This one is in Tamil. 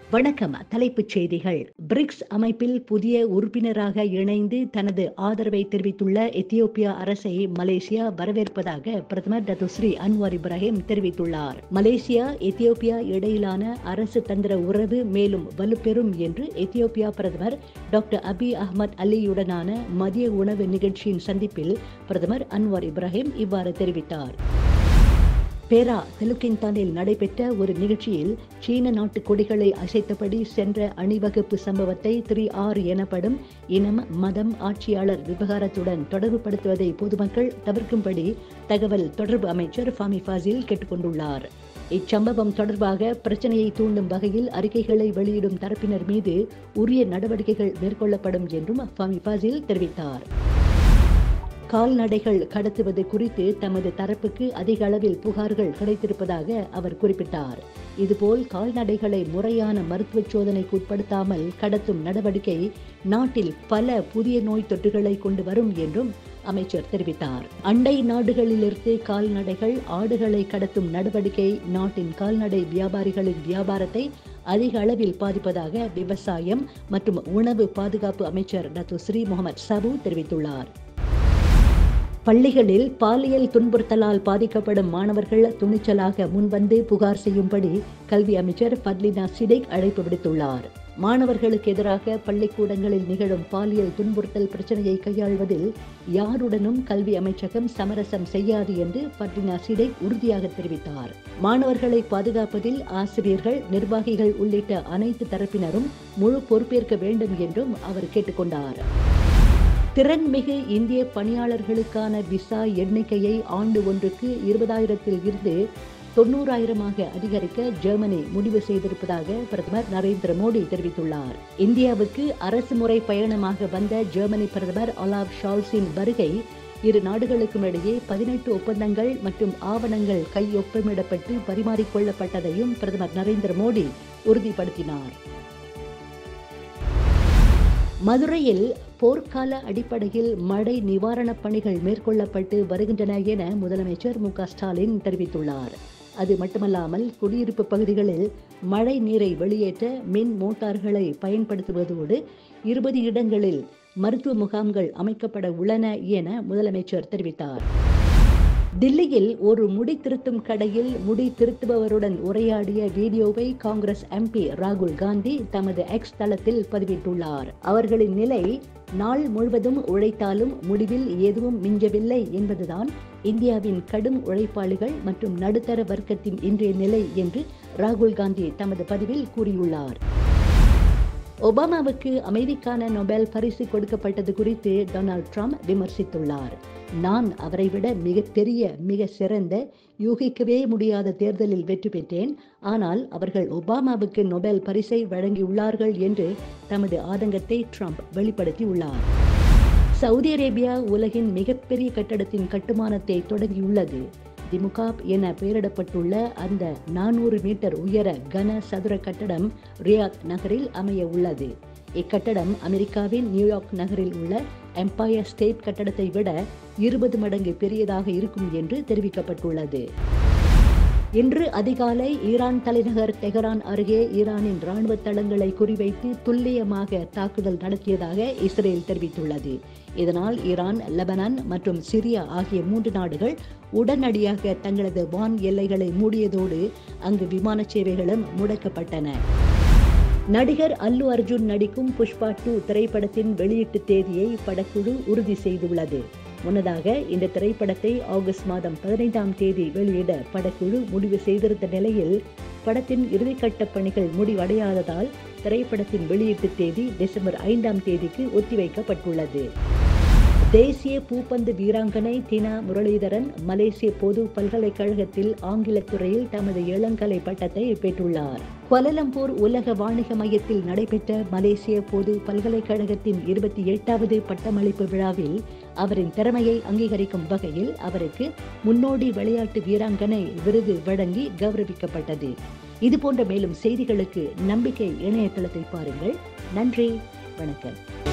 வணக்கம் தலைப்புச் செய்திகள் பிரிக்ஸ் அமைப்பில் புதிய உறுப்பினராக இணைந்து தனது ஆதரவை தெரிவித்துள்ள எத்தியோப்பியா அரசை மலேசியா வரவேற்பதாக பிரதமர் டத்துஸ்ரீ அன்வார் இப்ராஹிம் தெரிவித்துள்ளார் மலேசியா எத்தியோப்பியா இடையிலான அரசு தந்திர உறவு மேலும் வலுப்பெறும் என்று எத்தியோப்பியா பிரதமர் டாக்டர் அபி அஹ்மத் அலியுடனான மதிய உணவு நிகழ்ச்சியின் சந்திப்பில் பிரதமர் அன்வார் இப்ராஹிம் இவ்வாறு தெரிவித்தார் பேரா தெலுக்கின்தானில் நடைபெற்ற ஒரு நிகழ்ச்சியில் சீன நாட்டு கொடிகளை அசைத்தபடி சென்ற அணிவகுப்பு சம்பவத்தை த்ரீ ஆர் எனப்படும் இனம் மதம் ஆட்சியாளர் விவகாரத்துடன் தொடர்புபடுத்துவதை பொதுமக்கள் தவிர்க்கும்படி தகவல் தொடர்பு அமைச்சர் ஃபாமி ஃபாசில் கேட்டுக்கொண்டுள்ளார் இச்சம்பவம் தொடர்பாக பிரச்சனையை தூண்டும் வகையில் அறிக்கைகளை வெளியிடும் தரப்பினர் மீது உரிய நடவடிக்கைகள் மேற்கொள்ளப்படும் என்றும் ஃபாமி ஃபாசில் தெரிவித்தார் கால்நடைகள் கடத்துவது குறித்து தமது தரப்புக்கு அதிக அளவில் புகார்கள் கிடைத்திருப்பதாக அவர் குறிப்பிட்டார் இதுபோல் கால்நடைகளை முறையான மருத்துவ சோதனைக்கு உட்படுத்தாமல் கடத்தும் நடவடிக்கை நாட்டில் பல புதிய நோய் தொற்றுகளை கொண்டு வரும் என்றும் அமைச்சர் தெரிவித்தார் அண்டை நாடுகளிலிருந்து கால்நடைகள் ஆடுகளை கடத்தும் நடவடிக்கை நாட்டின் கால்நடை வியாபாரிகளின் வியாபாரத்தை அதிக அளவில் பாதிப்பதாக விவசாயம் மற்றும் உணவு பாதுகாப்பு அமைச்சர் டத்து ஸ்ரீ முகமது சபு தெரிவித்துள்ளார் பள்ளிகளில் பாலியல் துன்புறுத்தலால் பாதிக்கப்படும் மாணவர்கள் துணிச்சலாக முன்வந்து புகார் செய்யும்படி கல்வி அமைச்சர் ஃபட்லினா சிடேக் அழைப்பு விடுத்துள்ளார் மாணவர்களுக்கு எதிராக பள்ளிக்கூடங்களில் நிகழும் பாலியல் துன்புறுத்தல் பிரச்சனையை கையாள்வதில் யாருடனும் கல்வி அமைச்சகம் சமரசம் செய்யாது என்று பட்லினா சிடேக் உறுதியாக தெரிவித்தார் மாணவர்களை பாதுகாப்பதில் ஆசிரியர்கள் நிர்வாகிகள் உள்ளிட்ட அனைத்து தரப்பினரும் முழு பொறுப்பேற்க வேண்டும் என்றும் அவர் கேட்டுக்கொண்டார் திறன்மிகு இந்திய பணியாளர்களுக்கான விசா எண்ணிக்கையை ஆண்டு ஒன்றுக்கு இருபதாயிரத்தில் இருந்து தொண்ணூறாயிரமாக அதிகரிக்க ஜெர்மனி முடிவு செய்திருப்பதாக பிரதமர் நரேந்திர மோடி தெரிவித்துள்ளார் இந்தியாவுக்கு அரசுமுறை பயணமாக வந்த ஜெர்மனி பிரதமர் ஒலாப் ஷால்ஸின் வருகை இரு நாடுகளுக்கும் இடையே பதினெட்டு ஒப்பந்தங்கள் மற்றும் ஆவணங்கள் கையொப்பமிடப்பட்டு பரிமாறிக்கொள்ளப்பட்டதையும் பிரதமர் நரேந்திர மோடி உறுதிப்படுத்தினார் மதுரையில் போர்க்கால அடிப்படையில் மழை நிவாரணப் பணிகள் மேற்கொள்ளப்பட்டு வருகின்றன என முதலமைச்சர் மு ஸ்டாலின் தெரிவித்துள்ளார் அது மட்டுமல்லாமல் குடியிருப்பு பகுதிகளில் மழை நீரை வெளியேற்ற மின் மோட்டார்களை பயன்படுத்துவதோடு இருபது இடங்களில் மருத்துவ முகாம்கள் அமைக்கப்பட உள்ளன என முதலமைச்சர் தெரிவித்தார் தில்லியில் ஒரு முடி திருத்தும் கடையில் முடி திருத்துபவருடன் உரையாடிய வீடியோவை காங்கிரஸ் எம்பி ராகுல் காந்தி தமது எக்ஸ் தளத்தில் பதிவிட்டுள்ளார் அவர்களின் நிலை நாள் முழுவதும் உழைத்தாலும் முடிவில் எதுவும் மிஞ்சவில்லை என்பதுதான் இந்தியாவின் கடும் உழைப்பாளிகள் மற்றும் நடுத்தர வர்க்கத்தின் இன்றைய நிலை என்று ராகுல் காந்தி தமது பதிவில் கூறியுள்ளார் ஒபாமாவுக்கு அமைதிக்கான நொபேல் பரிசு கொடுக்கப்பட்டது குறித்து டொனால்ட் ட்ரம்ப் விமர்சித்துள்ளார் நான் அவரை விட மிகப்பெரிய மிக சிறந்த யூகிக்கவே முடியாத தேர்தலில் வெற்றி பெற்றேன் ஆனால் அவர்கள் ஒபாமாவுக்கு நொபேல் பரிசை வழங்கியுள்ளார்கள் என்று தமது ஆதங்கத்தை ட்ரம்ப் வெளிப்படுத்தியுள்ளார் சவுதி அரேபியா உலகின் மிகப்பெரிய கட்டடத்தின் கட்டுமானத்தை தொடங்கியுள்ளது திமுகாப் என பெயரிடப்பட்டுள்ள அந்த நானூறு மீட்டர் உயர கன சதுர கட்டடம் ரியாத் நகரில் அமைய உள்ளது இக்கட்டடம் அமெரிக்காவின் நியூயார்க் நகரில் உள்ள எம்பயர் ஸ்டேட் கட்டடத்தை விட இருபது மடங்கு பெரியதாக இருக்கும் என்று தெரிவிக்கப்பட்டுள்ளது இன்று அதிகாலை ஈரான் தலைநகர் தெஹரான் அருகே ஈரானின் ராணுவ தளங்களை குறிவைத்து துல்லியமாக தாக்குதல் நடத்தியதாக இஸ்ரேல் தெரிவித்துள்ளது இதனால் ஈரான் லெபனான் மற்றும் சிரியா ஆகிய மூன்று நாடுகள் உடனடியாக தங்களது வான் எல்லைகளை மூடியதோடு அங்கு விமான சேவைகளும் முடக்கப்பட்டன நடிகர் அல்லு அர்ஜுன் நடிக்கும் புஷ்பா டூ திரைப்படத்தின் வெளியீட்டு தேதியை படக்குழு உறுதி செய்துள்ளது முன்னதாக இந்த திரைப்படத்தை ஆகஸ்ட் மாதம் பதினைந்தாம் தேதி வெளியிட படக்குழு முடிவு செய்திருந்த நிலையில் படத்தின் இறுதிக்கட்ட பணிகள் முடிவடையாததால் திரைப்படத்தின் வெளியீட்டு தேதி டிசம்பர் ஐந்தாம் தேதிக்கு ஒத்திவைக்கப்பட்டுள்ளது தேசிய பூப்பந்து வீராங்கனை தினா முரளிதரன் மலேசிய பொது பல்கலைக்கழகத்தில் ஆங்கில துறையில் தமது இளங்கலை பட்டத்தை பெற்றுள்ளார் கோலலம்பூர் உலக வாணிக மையத்தில் நடைபெற்ற மலேசிய பொது பல்கலைக்கழகத்தின் இருபத்தி எட்டாவது பட்டமளிப்பு விழாவில் அவரின் திறமையை அங்கீகரிக்கும் வகையில் அவருக்கு முன்னோடி விளையாட்டு வீராங்கனை விருது வழங்கி கௌரவிக்கப்பட்டது இதுபோன்ற மேலும் செய்திகளுக்கு நம்பிக்கை இணையதளத்தை பாருங்கள் நன்றி வணக்கம்